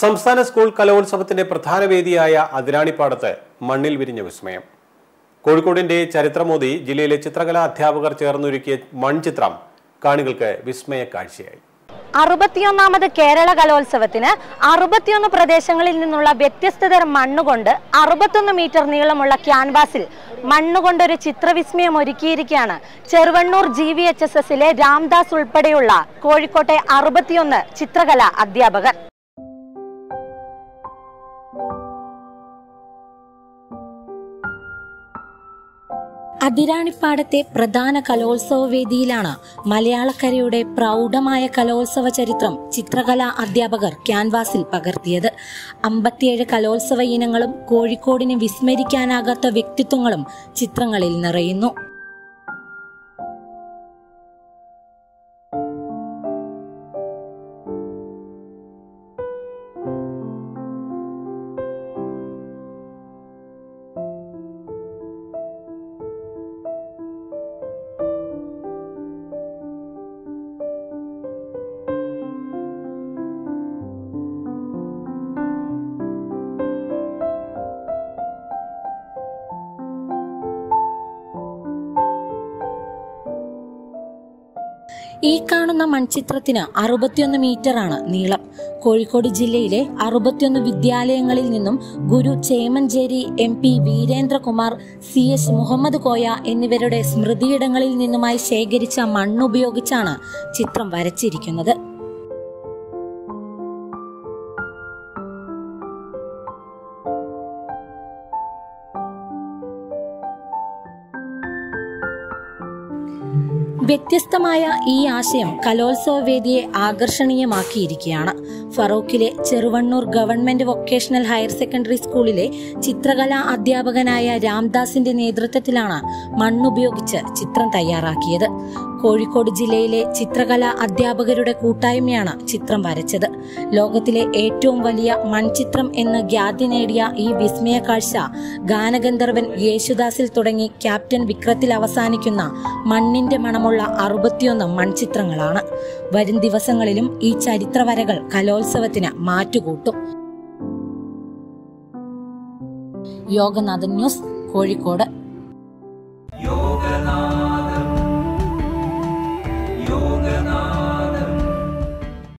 സംസ്ഥാന സ്കൂൾ കലോത്സവത്തിന്റെ പ്രധാന വേദിയായ അതിരാണിപ്പാടത്ത് മണ്ണിൽ വിരിഞ്ഞ വിസ്മയം കോഴിക്കോടിന്റെ ചരിത്രമോദി ജില്ലയിലെ ചിത്രകലാ അധ്യാപകർ ചേർന്നൊരുക്കിയ മൺചിത്രം കാണികൾക്ക് വിസ്മയ കാഴ്ചയായി അറുപത്തിയൊന്നാമത് കേരള കലോത്സവത്തിന് അറുപത്തിയൊന്ന് പ്രദേശങ്ങളിൽ നിന്നുള്ള വ്യത്യസ്ത തരം മണ്ണുകൊണ്ട് അറുപത്തൊന്ന് മീറ്റർ നീളമുള്ള ക്യാൻവാസിൽ മണ്ണുകൊണ്ടൊരു ചിത്രവിസ്മയം ഒരുക്കിയിരിക്കുകയാണ് Cheruvannur G V H S എസിലെ രാംദാസ് ഉൾപ്പെടെയുള്ള കോഴിക്കോട്ടെ അറുപത്തിയൊന്ന് ചിത്രകലാ അധ്യാപകർ അതിരാണിപ്പാടത്തെ പ്രധാന കലോത്സവ വേദിയിലാണ് മലയാളക്കരയുടെ പ്രൗഢമായ കലോത്സവ ചരിത്രം ചിത്രകലാ അധ്യാപകർ ക്യാൻവാസിൽ പകർത്തിയത് അമ്പത്തിയേഴ് കലോത്സവ ഇനങ്ങളും കോഴിക്കോടിന് വിസ്മരിക്കാനാകാത്ത വ്യക്തിത്വങ്ങളും ചിത്രങ്ങളിൽ നിറയുന്നു ഈ കാണുന്ന മൺചിത്രത്തിന് അറുപത്തിയൊന്ന് മീറ്ററാണ് നീളം കോഴിക്കോട് ജില്ലയിലെ അറുപത്തിയൊന്ന് വിദ്യാലയങ്ങളിൽ നിന്നും Guru Chemancheri M P Veerendrakumar C S Muhammad Koya എന്നിവരുടെ സ്മൃതിയിടങ്ങളിൽ നിന്നുമായി ശേഖരിച്ച മണ്ണുപയോഗിച്ചാണ് ചിത്രം വരച്ചിരിക്കുന്നത് വ്യത്യസ്തമായ ഈ ആശയം കലോത്സവ വേദിയെ ആകർഷണീയമാക്കിയിരിക്കുകയാണ് ഫറൂഖിലെ Cheruvannur government vocational higher secondary സ്കൂളിലെ ചിത്രകലാ അധ്യാപകനായ രാംദാസിന്റെ നേതൃത്വത്തിലാണ് മണ്ണുപയോഗിച്ച് ചിത്രം തയ്യാറാക്കിയത് കോഴിക്കോട് ജില്ലയിലെ ചിത്രകലാ അധ്യാപകരുടെ കൂട്ടായ്മയാണ് ചിത്രം വരച്ചത് ലോകത്തിലെ ഏറ്റവും വലിയ മൺചിത്രം എന്ന് ഖ്യാതി നേടിയ ഈ വിസ്മയ കാഴ്ച ഗാനഗന്ധർവൻ യേശുദാസിൽ തുടങ്ങി ക്യാപ്റ്റൻ വിക്രത്തിൽ അവസാനിക്കുന്ന മണ്ണിന്റെ മണമുള്ള അറുപത്തിയൊന്ന് മൺചിത്രങ്ങളാണ് വരും ദിവസങ്ങളിലും ഈ ചരിത്രവരകൾ കലോത്സവത്തിന് മാറ്റുകൂട്ടും യോഗനാഥൻ ന്യൂസ് കോഴിക്കോട്